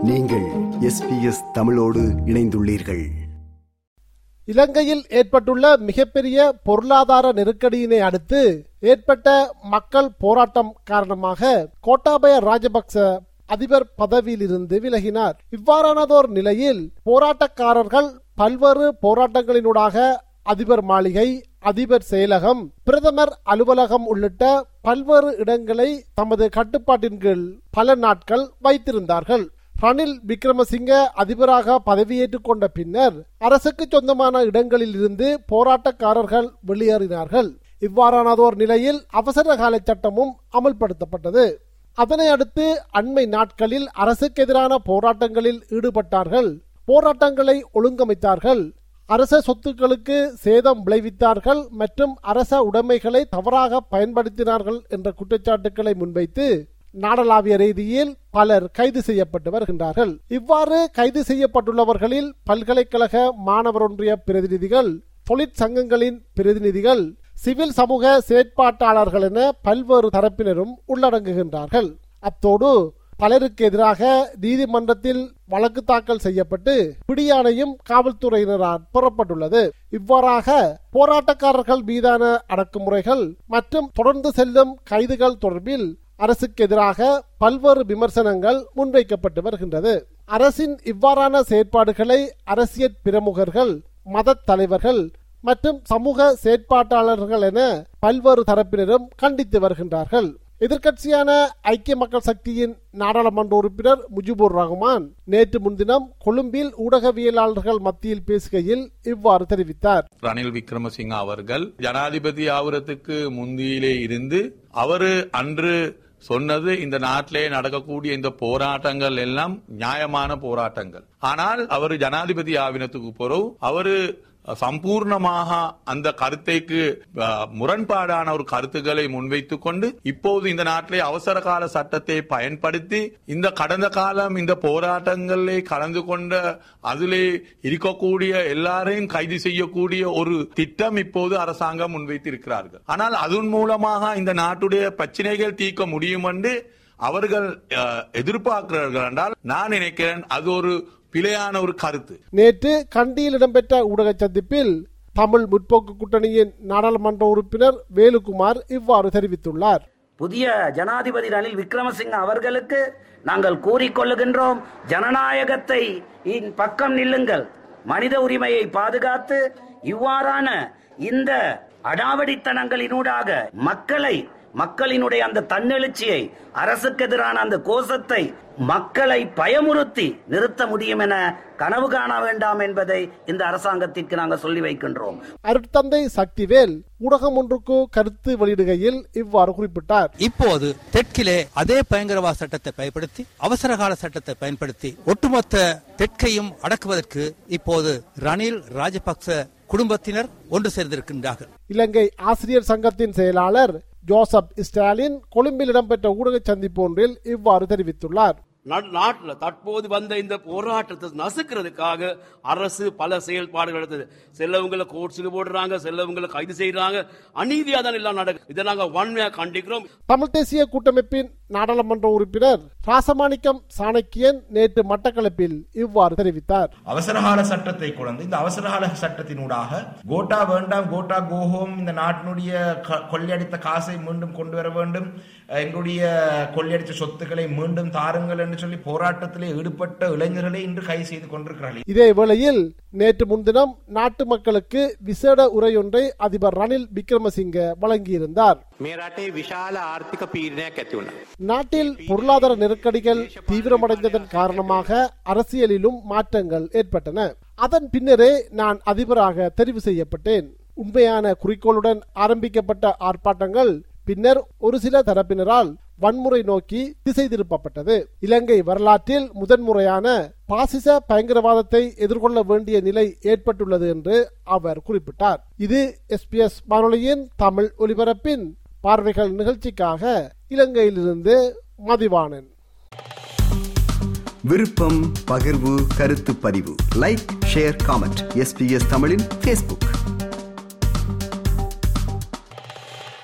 நீங்கள் எஸ்பிஎஸ் தமிழோடு இணைந்துள்ளீர்கள் இலங்கையில் ஏற்பட்டுள்ள மிகப்பெரிய பொருளாதார நெருக்கடியினை அடுத்து ஏற்பட்ட மக்கள் போராட்டம் காரணமாக கோட்டாபய ராஜபக்ச அதிபர் பதவியிலிருந்து விலகினார் இவ்வாறானதோர் நிலையில் போராட்டக்காரர்கள் பல்வேறு போராட்டங்களினூடாக அதிபர் மாளிகை அதிபர் செயலகம் பிரதமர் அலுவலகம் உள்ளிட்ட பல்வேறு இடங்களை தமது கட்டுப்பாட்டின் கீழ் பல நாட்கள் வைத்திருந்தார்கள் ரணில் விக்ரமசிங்க அதிபராக பதவியேற்றுக் கொண்ட பின்னர் அரசுக்கு சொந்தமான இடங்களில் இருந்து போராட்டக்காரர்கள் வெளியேறினார்கள் இவ்வாறானதோர் நிலையில் அவசர கால சட்டமும் அமல்படுத்தப்பட்டது அதனை அடுத்து அண்மை நாட்களில் அரசுக்கு எதிரான போராட்டங்களில் ஈடுபட்டார்கள் போராட்டங்களை ஒழுங்கமைத்தார்கள் அரச சொத்துக்களுக்கு சேதம் விளைவித்தார்கள் மற்றும் அரச உடைமைகளை தவறாக பயன்படுத்தினார்கள் என்ற குற்றச்சாட்டுக்களை முன்வைத்து நாடளாவிய ரீதியில் பலர் கைது செய்யப்பட்டு வருகின்றார்கள் இவ்வாறு கைது செய்யப்பட்டுள்ளவர்களில் பல்கலைக்கழக மாணவர் ஒன்றிய பிரதிநிதிகள் தொழிற்சங்கங்களின் பிரதிநிதிகள் சிவில் சமூக செயற்பாட்டாளர்கள் என பல்வேறு தரப்பினரும் உள்ளடங்குகின்றார்கள் அத்தோடு பலருக்கு எதிராக நீதிமன்றத்தில் வழக்கு தாக்கல் செய்யப்பட்டு பிடியாணையும் காவல்துறையினரால் பெறப்பட்டுள்ளது இவ்வாறாக போராட்டக்காரர்கள் மீதான அடக்குமுறைகள் மற்றும் தொடர்ந்து செல்லும் கைதுகள் தொடர்பில் அரசுக்கு எதிராக பல்வேறு விமர்சனங்கள் முன்வைக்கப்பட்டு வருகின்றது அரசின் இவ்வாறான செயற்பாடுகளை அரசியல் பிரமுகர்கள் மத தலைவர்கள் மற்றும் சமூக செயற்பாட்டாளர்கள் என பல்வேறு தரப்பினரும் கண்டித்து வருகின்றார்கள் எதிர்க்கட்சியான ஐக்கிய மக்கள் சக்தியின் நாடாளுமன்ற உறுப்பினர் முஜிபுர் ரஹ்மான் நேற்று முன்தினம் கொழும்பில் ஊடகவியலாளர்கள் மத்தியில் பேசுகையில் இவ்வாறு தெரிவித்தார் ரணில் விக்ரமசிங்க அவர்கள் ஜனாதிபதி ஆவரத்துக்கு முந்தியிலே இருந்து அவரு அன்று சொன்னது இந்த நாட்டிலே நடக்கக்கூடிய இந்த போராட்டங்கள் எல்லாம் நியாயமான போராட்டங்கள் ஆனால் அவர் ஜனாதிபதி ஆவினத்துக்கு பிறகு அவரு சம்பூர்ணமாக அந்த கருத்தைக்கு அஹ், முரண்பாடான ஒரு கருத்துக்களை முன்வைத்துக் கொண்டு இப்போது இந்த நாட்டிலே அவசர கால சட்டத்தை பயன்படுத்தி இந்த கடந்த காலம் இந்த போராட்டங்களிலே கலந்து கொண்ட அதிலே இருக்கக்கூடிய எல்லாரையும் கைது செய்யக்கூடிய ஒரு திட்டம் இப்போது அரசாங்கம் முன்வைத்திருக்கிறார்கள் ஆனால் அதன் மூலமாக இந்த நாட்டுடைய பிரச்சனைகள் தீர்க்க முடியும் என்று அவர்கள் அஹ், எதிர்பார்க்கிறார்கள் என்றால் நான் நினைக்கிறேன் அது ஒரு பிழையான ஒரு கருத்து நேற்று கண்டியில் இடம்பெற்ற ஊடக சந்திப்பில் தமிழ் முற்போக்கு கூட்டணியின் நாடாளுமன்ற உறுப்பினர் வேலுக்குமார் இவ்வாறு தெரிவித்துள்ளார் புதிய ஜனாதிபதி ரணில் விக்ரமசிங்க அவர்களுக்கு நாங்கள் கூறிக்கொள்ளுகின்றோம் ஜனநாயகத்தை இன் பக்கம் நில்லுங்கள் மனித உரிமையை பாதுகாத்து இவ்வாறான இந்த அடாவடித்தனங்களினூடாக மக்களை மக்களினுடைய அந்த தன்னெழுச்சியை அரசுக்கு எதிரான அந்த கோஷத்தை மக்களை பயமுறுத்தி நிறுத்த முடியும் என கனவு காண வேண்டாம் என்பதை இந்த அரசாங்கத்திற்கு நாங்கள் சொல்லி வைக்கின்றோம் அருட்தந்தை சக்திவேல் ஊடகம் ஒன்றுக்கு கருத்து வெளியிடுகையில் இவ்வாறு குறிப்பிட்டார் இப்போது தெற்கிலே அதே பயங்கரவாத சட்டத்தை பயன்படுத்தி அவசரகால சட்டத்தை பயன்படுத்தி ஒட்டுமொத்த தெற்கையும் அடக்குவதற்கு இப்போது ரணில் ராஜபக்ச குடும்பத்தினர் ஒன்று சேர்ந்திருக்கின்றார்கள் இலங்கை ஆசிரியர் சங்கத்தின் செயலாளர் ஜோசப் ஸ்டாலின் கொழும்பில் இடம்பெற்ற ஊடக சந்திப்பு ஒன்றில் இவ்வாறு தெரிவித்துள்ளார் நாட்டில் தற்போது வந்த இந்த போராட்டத்தை நசுக்கிறதுக்காக அரசு பல செயல்பாடுகள் எடுத்தது செல்லவங்களை கோர்ட்ஸுக்கு போடுறாங்க செல்லவங்களை கைது செய்யறாங்க அநீதியா தான் எல்லாம் நடக்குது இதை நாங்க வன்மையா கண்டிக்கிறோம் தமிழ் தேசிய கூட்டமைப்பின் நாடாளுமன்ற உறுப்பினர் ராசமாணிக்கம் சாணக்கியன் நேற்று மட்டக்களப்பில் இவ்வாறு தெரிவித்தார் அவசரகால சட்டத்தை கொண்டு இந்த அவசரகால சட்டத்தினூடாக கோட்டா வேண்டாம் கோட்டா கோஹோம் இந்த நாட்டினுடைய க- கொள்ளையடித்த காசை மீண்டும் கொண்டு வர வேண்டும் எங்களுடைய கொள்ளையடித்த சொத்துக்களை மீண்டும் தாருங்கள் என்று சொல்லி போராட்டத்திலே ஈடுபட்ட இளைஞர்களை இன்று கைது செய்து கொண்டிருக்கிறார்கள் இதே வேளையில் நேற்று முன்தினம் நாட்டு மக்களுக்கு விசேட உரையொன்றை அதிபர் ரணில் விக்ரமசிங்க வழங்கியிருந்தார் මේ රටේ විශාල ආර්ථික පීඩනයක් ඇති වුණා. நாட்டில் பொருளாதார நெருக்கடிகள் தீவிரமடைந்ததன் காரணமாக அரசியலிலும் மாற்றங்கள் ஏற்பட்டன அதன் பின்னரே நான் அதிபராக தெரிவு செய்யப்பட்டேன் உண்மையான குறிக்கோளுடன் ஆரம்பிக்கப்பட்ட ஆர்ப்பாட்டங்கள் பின்னர் ஒரு சில தரப்பினரால் வன்முறை நோக்கி திசை திருப்பப்பட்டது இலங்கை வரலாற்றில் முதன்முறையான பாசிச பயங்கரவாதத்தை எதிர்கொள்ள வேண்டிய நிலை ஏற்பட்டுள்ளது என்று அவர் குறிப்பிட்டார் இது எஸ்பிஎஸ் வானொலியின் தமிழ் ஒலிபரப்பின் பார்வைகள் நிகழ்ச்சிக்காக இலங்கையிலிருந்து மதிவாணன் விருப்பம் பகிர்வு கருத்து பதிவு லைக் ஷேர் காமெண்ட் எஸ்பிஎஸ் தமிழின் ஃபேஸ்புக்